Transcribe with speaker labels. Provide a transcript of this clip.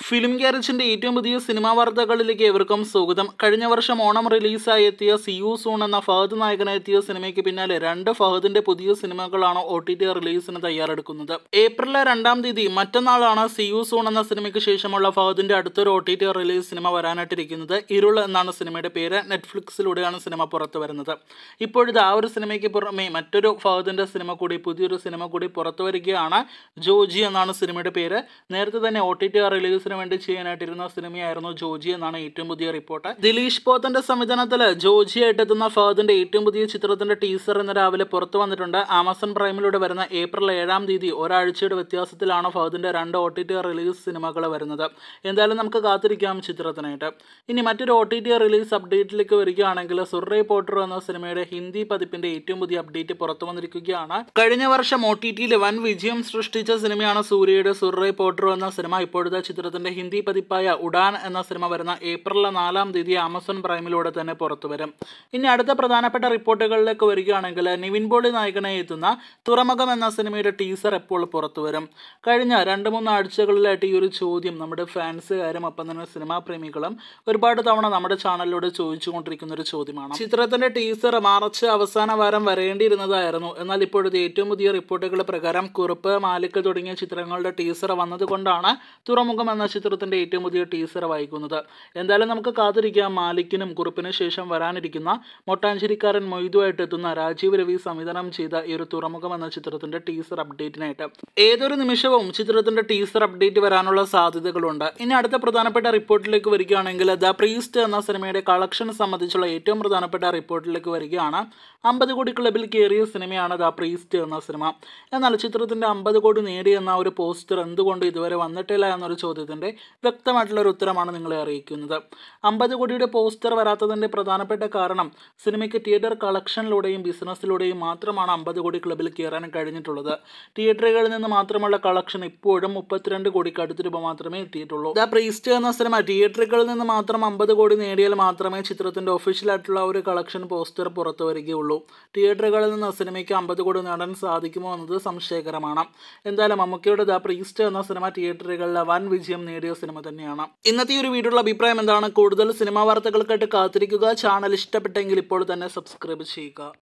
Speaker 1: film ഗ്യാരേജിന്റെ ഏറ്റവും പുതിയ cinema വാർത്തകളിലേക്ക് ഏവർക്കും സ്വാഗതം കഴിഞ്ഞ വർഷം ഓണം റിലീസായി എത്തിയ സിയു സൂൺ എന്ന ഫഹദ് നായകനായി എത്തിയ സിനിമയ്ക്ക് പിന്നാലെ രണ്ട് ഫഹദിന്റെ പുതിയ സിനിമകളാണ് ഒ ടി ടി റിലീസിന് തയ്യാറെടുക്കുന്നത് ഏപ്രിൽ രണ്ടാം തീയതി മറ്റന്നാളാണ് സിയു സൂൺ എന്ന സിനിമയ്ക്ക് ശേഷമുള്ള ഫഹദിന്റെ അടുത്തൊരു O T T release cinema വരാനായിട്ടിരിക്കുന്നത് ഇരുൾ എന്നാണ് സിനിമയുടെ പേര് നെറ്റ്ഫ്ലിക്സിലൂടെയാണ് സിനിമ പുറത്തു വരുന്നത് ഇപ്പോഴിത് ആ ഒരു സിനിമയ്ക്ക് പുറമെ മറ്റൊരു ഫഹദിന്റെ സിനിമ കൂടി പുതിയൊരു സിനിമ കൂടി പുറത്തു വരികയാണ് ജോജി എന്നാണ് സിനിമയുടെ പേര് നേരത്തെ തന്നെ ഒ ടി ടി റിലീസിന് വേണ്ടി ചെയ്യാനായിട്ടിരുന്ന സിനിമയായിരുന്നു ജോജി എന്നാണ് ഏറ്റവും പുതിയ റിപ്പോർട്ട് ദിലീഷ് പോത്തന്റെ സംവിധാനത്തിൽ ജോജി ആയിട്ട് എത്തുന്ന ഫഹദിന്റെ ഏറ്റവും പുതിയ ചിത്രത്തിന്റെ ടീസർ ഇന്ന് രാവിലെ പുറത്തു വന്നിട്ടുണ്ട് ആമസോൺ പ്രൈമിലൂടെ വരുന്ന ഏപ്രിൽ ഏഴാം തീയതി ഒരാഴ്ചയുടെ വ്യത്യാസത്തിലാണ് ഫഹദിന്റെ രണ്ട് ഒ ടി ടി റിലീസ് സിനിമകൾ വരുന്നത് എന്തായാലും നമുക്ക് കാത്തിരിക്കാം ചിത്രത്തിനായിട്ട് ഇനി മറ്റൊരു ഒ ടി ടി റിലീസ് അപ്ഡേറ്റിലേക്ക് വരികയാണെങ്കിൽ സുറേ പോട്ടർ എന്ന സിനിമയുടെ ഹിന്ദി പതിപ്പിന്റെ ഏറ്റവും പുതിയ അപ്ഡേറ്റ് പുറത്തു വന്നിരിക്കുകയാണ് കഴിഞ്ഞ വർഷം ഒ ടി ടിയിൽ വൻ വിജയം സൃഷ്ടിച്ച സിനിമയാണ് സൂര്യയുടെ സുറേ പോട്ടർ എന്ന സിനിമ ഇപ്പോഴത്തെ ചിത്രത്തിന്റെ ഹിന്ദി പതിപ്പായ ഉഡാൻ എന്ന സിനിമ വരുന്ന ഏപ്രിൽ നാലാം തീയതി ആമസോൺ പ്രൈമിലൂടെ തന്നെ പുറത്തു വരും ഇനി അടുത്ത പ്രധാനപ്പെട്ട റിപ്പോർട്ടുകളിലേക്ക് വരികയാണെങ്കിൽ നിവിൻ പോളി നായകനായി എത്തുന്ന തുറമുഖം എന്ന സിനിമയുടെ ടീസർ എപ്പോൾ പുറത്തു വരും കഴിഞ്ഞ രണ്ട് മൂന്ന് ആഴ്ചകളിലായിട്ട് ഈ ഒരു ചോദ്യം നമ്മുടെ ഫാൻസുകാരും ഒപ്പം തന്നെ സിനിമാ പ്രേമികളും ഒരുപാട് തവണ നമ്മുടെ ചാനലിലൂടെ ചോദിച്ചുകൊണ്ടിരിക്കുന്ന ഒരു ചോദ്യമാണ് ചിത്രത്തിന്റെ ടീസർ മാർച്ച് അവസാന വാരം വരേണ്ടിയിരുന്നതായിരുന്നു എന്നാൽ ഇപ്പോഴത്തെ ഏറ്റവും പുതിയ റിപ്പോർട്ടുകൾ പ്രകാരം കുറുപ്പ് മാലിക് തുടങ്ങിയ ചിത്രങ്ങളുടെ ടീസർ വന്നതുകൊണ്ടാണ് തുറമുഖം എന്ന ചിത്രത്തിന്റെ ഏറ്റവും പുതിയ ടീസർ വായിക്കുന്നത് എന്തായാലും നമുക്ക് കാത്തിരിക്കാം മാലിക്കിനും കുറുപ്പിനും ശേഷം വരാനിരിക്കുന്ന മൊട്ടാഞ്ചേരിക്കാരൻ മൊയ്തുമായിട്ട് എത്തുന്ന രാജീവ് രവി സംവിധാനം ചെയ്ത ഈ ഒരു തുറമുഖം എന്ന ചിത്രത്തിന്റെ ടീസർ അപ്ഡേറ്റിനായിട്ട് ഏതൊരു നിമിഷവും ചിത്രത്തിന്റെ ടീസർ അപ്ഡേറ്റ് വരാനുള്ള സാധ്യതകളുണ്ട് ഇനി അടുത്ത പ്രധാനപ്പെട്ട റിപ്പോർട്ടിലേക്ക് വരികയാണെങ്കിൽ ദ പ്രീസ്റ്റ് എന്ന സിനിമയുടെ കളക്ഷൻ സംബന്ധിച്ചുള്ള ഏറ്റവും പ്രധാനപ്പെട്ട റിപ്പോർട്ടിലേക്ക് വരികയാണ് അമ്പത് കോടി ക്ലബിൽ കയറിയ സിനിമയാണ് ദ പ്രീസ്റ്റ് എന്ന സിനിമ എന്നാൽ ചിത്രത്തിന്റെ അമ്പത് കോടി നേടി എന്ന ഒരു പോസ്റ്റർ എന്തുകൊണ്ട് ഇതുവരെ വന്നിട്ടില്ല എന്നൊരു ചോദ്യത്തിന്റെ വ്യക്തമായിട്ടുള്ള ഒരു ഉത്തരമാണ് നിങ്ങളെ അറിയിക്കുന്നത് അമ്പത് കോടിയുടെ പോസ്റ്റർ വരാത്തതിന്റെ പ്രധാനപ്പെട്ട കാരണം സിനിമയ്ക്ക് തിയേറ്റർ കളക്ഷനിലൂടെയും ബിസിനസ്സിലൂടെയും മാത്രമാണ് അമ്പത് കോടി ക്ലബിൽ കയറാൻ കഴിഞ്ഞിട്ടുള്ളത് തിയേറ്ററുകളിൽ നിന്ന് മാത്രമുള്ള കളക്ഷൻ ഇപ്പോഴും മുപ്പത്തിരണ്ട് കോടിക്ക് അടുത്ത രൂപ മാത്രമേ എത്തിയിട്ടുള്ളൂ ദ പ്രീസ്റ്റ് എന്ന സിനിമ തിയേറ്ററുകളിൽ നിന്ന് മാത്രം അമ്പത് കോടി നേടിയാൽ മാത്രമേ ചിത്രത്തിന്റെ ഒഫീഷ്യൽ ആയിട്ടുള്ള ഒരു കളക്ഷൻ പോസ്റ്റർ പുറത്തു വരികയുള്ളൂ തിയേറ്ററുകളിൽ നിന്ന് സിനിമയ്ക്ക് അമ്പത് കോടി നേടാൻ സാധിക്കുമോ എന്നത് സംശയകരമാണ് എന്തായാലും മമ്മൂക്കയുടെ ദ പ്രീസ്റ്റ് എന്ന സിനിമ തിയേറ്ററുകളിൽ വൻ വിജയം നേടിയ സിനിമ തന്നെയാണ് ഇന്നത്തെ ഈ ഒരു വീഡിയോയുടെ അഭിപ്രായം എന്താണ് കൂടുതൽ സിനിമാ വാർത്തകൾക്കായിട്ട് കാത്തിരിക്കുക ചാനൽ ഇഷ്ടപ്പെട്ടെങ്കിൽ ഇപ്പോൾ തന്നെ സബ്സ്ക്രൈബ് ചെയ്യുക